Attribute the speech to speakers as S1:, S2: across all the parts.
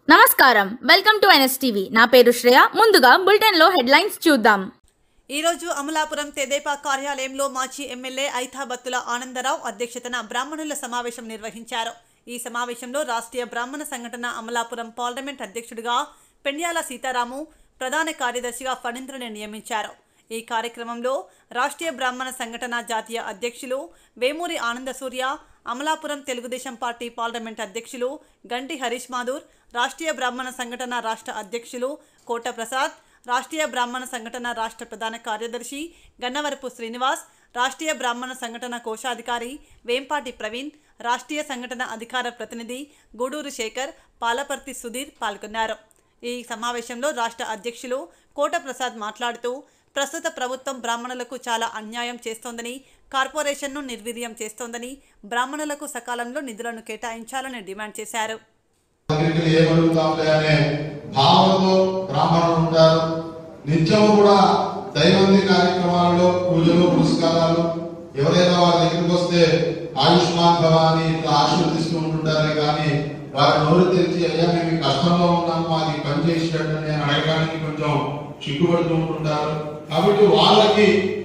S1: నమస్కారం welcome to NSTV నా పేరు శ్రేయ ముందుగా బులెటిన్ లో హెడ్లైన్స్ చూద్దాం
S2: ఈరోజు అమలాపురం తెదేపా కార్యాలయంలో మాజీ ఎమ్మెల్యే ఐతాబత్తుల ఆనందరావు అధ్యక్షతన బ్రాహ్మణుల సమావేశం నిర్వహించారు ఈ సమావేశంలో రాష్ట్రీయ బ్రాహ్మణ సంఘటన అమలాపురం పార్లమెంట్ అధ్యక్షుడిగా పెండ్యాల సీతారాము ప్రధాన కార్యదర్శిగా ఫణీంద్రని నియమించారు ఈ కార్యక్రమంలో రాష్ట్రీయ బ్రాహ్మణ సంఘటన జాతీయ అధ్యక్షులు వేమూరి ఆనంద సూర్య అమలాపురం తెలుగుదేశం పార్టీ పార్లమెంట్ అధ్యక్షులు గంటి హరీష్ మాధూర్ రాష్ట్రీయ బ్రాహ్మణ సంఘటన రాష్ట్ర అధ్యక్షులు కోట ప్రసాద్ రాష్ట్రీయ బ్రాహ్మణ సంఘటన రాష్ట్ర ప్రధాన కార్యదర్శి గన్నవరపు శ్రీనివాస్ రాష్ట్రీయ బ్రాహ్మణ సంఘటన కోశాధికారి వేంపాటి ప్రవీణ్ రాష్ట్రీయ సంఘటన అధికార ప్రతినిధి గూడూరు శేఖర్ పాలపర్తి సుధీర్ పాల్గొన్నారు ఈ సమావేశంలో రాష్ట్ర అధ్యక్షులు కోట ప్రసాద్ మాట్లాడుతూ ప్రస్తుత ప్రభుత్వం బ్రాహ్మణులకు చాలా అన్యాయం చేస్తోందని కార్పొరేషన్ను నిర్వీర్యం చేస్తోందని బ్రాహ్మణులకు సకాలంలో నిధులను కేటాయించాలని డిమాండ్ చేశారు
S3: దగ్గరికి ఏమడుగుతాంలే అనే భావనతో బ్రాహ్మణులు ఉంటారు నిత్యం కూడా దైనందిన కార్యక్రమాల్లో పూజలు పురస్కారాలు ఎవరైనా వారి దగ్గరికి వస్తే ఆయుష్మాన్ భవ అని ఇట్లా ఆశీర్వదిస్తూ ఉంటుంటారే కానీ వారి నోరు తెరిచి అయ్యా మేము ఈ కష్టంలో ఉన్నాము మాకు ఈ పని చేసినట్టు నేను అడగడానికి కొంచెం సిగ్గుపడుతూ ఉంటుంటారు కాబట్టి వాళ్ళకి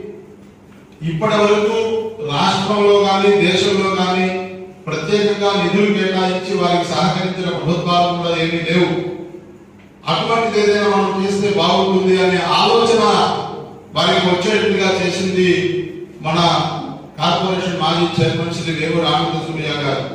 S3: ఇప్పటి వరకు రాష్ట్రంలో కానీ దేశంలో కానీ ప్రత్యేకంగా నిధులు కేటాయించి వారికి సహకరించిన ప్రభుత్వాలు కూడా ఏమీ లేవు అటువంటిది ఏదైనా మనం చేస్తే బాగుంటుంది అనే ఆలోచన వారికి వచ్చేట్టుగా చేసింది మన కార్పొరేషన్ మాజీ చైర్మన్ శ్రీ వేమూరి ఆనంద సూర్య గారు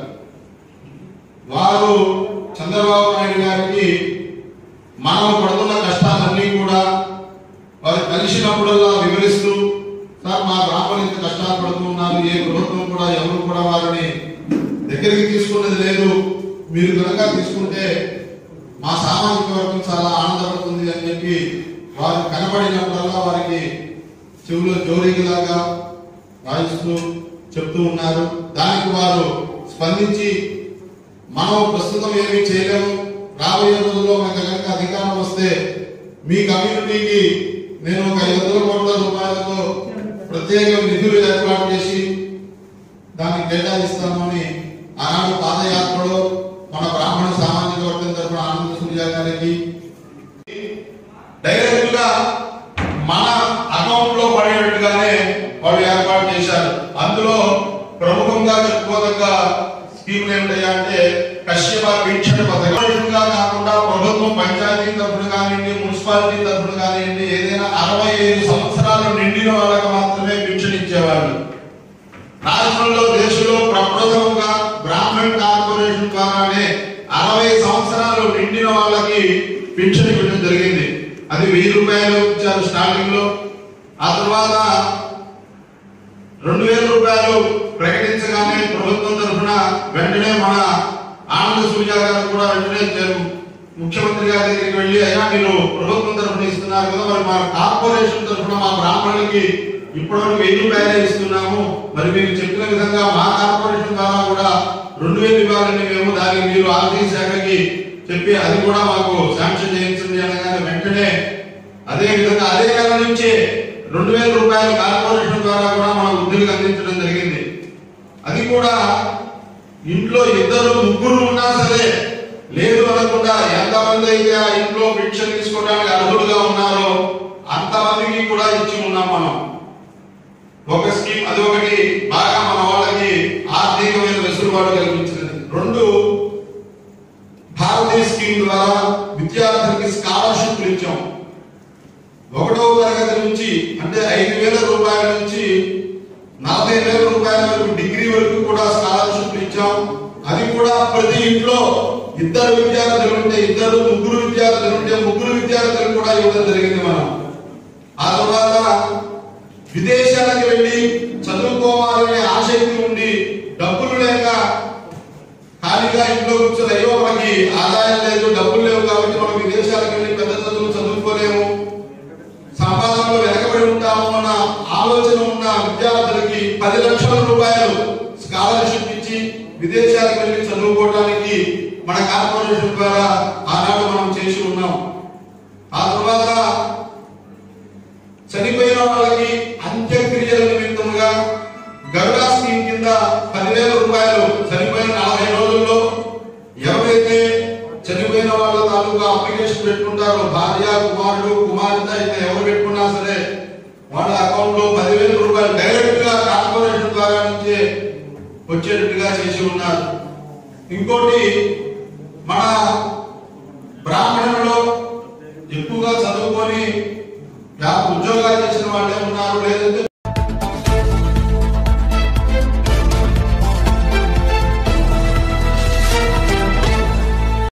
S3: వారు చంద్రబాబు నాయుడు గారికి మనం పడుతున్న కష్టాలన్నీ కూడా వారు కలిసినప్పుడల్లా వివరిస్తూ సార్ మా బ్రాహ్మణులు ఇంత కష్టాలు పడుతున్నారు ఏ ప్రభుత్వం కూడా ఎవరు కూడా వారిని దగ్గరికి తీసుకున్నది లేదు మీరు కనుక తీసుకుంటే మా సామాజిక వర్గం చాలా ఆనందపడుతుంది అని చెప్పి వారు కనబడినప్పుడల్లా వారికి చెవులో జోరీలాగా వాయిస్తూ చెప్తూ ఉన్నారు దానికి వారు స్పందించి మనం ప్రస్తుతం ఏమీ చేయలేము రాబోయే రోజుల్లో మనకు కనుక అధికారం వస్తే మీ కమ్యూనిటీకి నేను ఒక ఐదు వందల కోట్ల రూపాయలతో ప్రత్యేక నిధులు ఏర్పాటు చేసి దాన్ని కేటాయిస్తాను అని ఆనాడు పాదయాత్రలో మన బ్రాహ్మణ సామాజిక వర్గం తరపున ఆనంద సూర్య గారికి డైరెక్ట్ గా మన అకౌంట్ లో పడేటట్టుగానే వాళ్ళు ఏర్పాటు చేశారు అందులో ప్రముఖంగా చెప్పుకోదగ్గ స్కీములు ఏమిటయ్యా అంటే కశ్యప పింఛన్ పథకం గా కాకుండా ప్రభుత్వం పంచాయతీ తరఫున కానివ్వండి మున్సిపాలిటీ తరఫున కానివ్వండి ఏదైనా అరవై ఐదు సంవత్సరాలు నిండిన వాళ్ళకి మాత్రమే పింఛన్ ఇచ్చేవాళ్ళు రాష్ట్రంలో దేశంలో ప్రప్రథమంగా బ్రాహ్మణ్ కార్పొరేషన్ ద్వారానే అరవై సంవత్సరాలు నిండిన వాళ్ళకి పింఛన్ ఇవ్వడం జరిగింది అది వెయ్యి రూపాయలు ఇచ్చారు స్టార్టింగ్ లో ఆ తర్వాత రెండు వేల రూపాయలు ప్రకటించగానే ప్రభుత్వం తరఫున వెంటనే మన ఆనంద సూర్య గారు కూడా వెంటనే చే- ముఖ్యమంత్రి గారి దగ్గరికి వెళ్ళి అయ్యా మీరు ప్రభుత్వం తరఫున ఇస్తున్నారు కదా మరి మా కార్పొరేషన్ తరఫున మా బ్రాహ్మణులకి ఇప్పటివరకు వెయ్యి రూపాయలే ఇస్తున్నాము మరి మీరు చెప్పిన విధంగా మా కార్పొరేషన్ ద్వారా కూడా రెండు వేలు ఇవ్వాలని మేము దానికి మీరు ఆర్థిక శాఖకి చెప్పి అది కూడా మాకు శాంక్షన్ చేయించండి అనగానే వెంటనే అదే విధంగా అదే నెల నుంచి రెండు వేల రూపాయలు కార్పొరేషన్ ద్వారా కూడా మన వృద్ధులకు అందించడం జరిగింది అది కూడా ఇంట్లో ఇద్దరు ముగ్గురు ఉన్నా సరే లేదు అనకుండా ఎంతమంది అయితే ఆ ఇంట్లో భిక్ష తీసుకోవడానికి అర్హులుగా ఉన్నారో అంతమందికి కూడా ఇచ్చి ఉన్నాం మనం ఒక స్కీమ్ అది ఒకటి బాగా మన వాళ్ళకి ఆర్థికమైన వెసులుబాటు కల్పించినది రెండు భారతీయ స్కీమ్ ద్వారా విద్యార్థులకి స్కాలర్షిప్ ఇచ్చాం ఒకటవ తరగతి నుంచి అంటే ఐదు వేల రూపాయల నుంచి నలభై వేల రూపాయల వరకు డిగ్రీ వరకు కూడా స్కాలర్షిప్ ఇచ్చాం అది కూడా ప్రతి ఇంట్లో ఇద్దరు విద్యార్థులు ఉంటే ఇద్దరు ముగ్గురు విద్యార్థులు ఉంటే ముగ్గురు విద్యార్థులు కూడా ఇవ్వడం జరిగింది మనం ఆ తర్వాత విదేశాలకు వెళ్ళి చదువుకోవాలనే ఆసక్తి ఉండి డబ్బులు లేక ఖాళీగా ఇంట్లో కూర్చొని అయ్యో మనకి ఆదాయం లేదు డబ్బులు లేవు కాబట్టి మనం విదేశాలకు వెళ్ళి పెద్ద చదువులు చదువుకోలేము సంపాదనలో వెనకబడి ఉంటాము అన్న ఆలోచన ఉన్న విద్యార్థులకి పది లక్షల రూపాయలు స్కాలర్షిప్ ఇచ్చి విదేశాలకు వెళ్ళి చదువుకోవడానికి మన కార్పొరేషన్ ద్వారా ఆనాడు మనం చేసి ఉన్నాం ఆ తర్వాత చనిపోయిన వాళ్ళకి అంత్యక్రియల నిమిత్తముగా గరుడా స్కీమ్ కింద పదివేల రూపాయలు చనిపోయిన నలభై రోజుల్లో ఎవరైతే చనిపోయిన వాళ్ళ అప్లికేషన్ పెట్టుకుంటారు భార్య కుమారుడు కుమార్తె ఇట్లా ఎవరు పెట్టుకున్నా సరే వాళ్ళ అకౌంట్ లో పదివేల రూపాయలు డైరెక్ట్ గా కార్పొరేషన్ ద్వారా నుంచి వచ్చేటట్టుగా చేసి ఉన్నారు ఇంకోటి మన బ్రాహ్మణులలో ఎక్కువగా చదువుకొని వ్యా- ఉద్యోగాలు చేసిన వాళ్ళే ఉన్నారు లేదంటే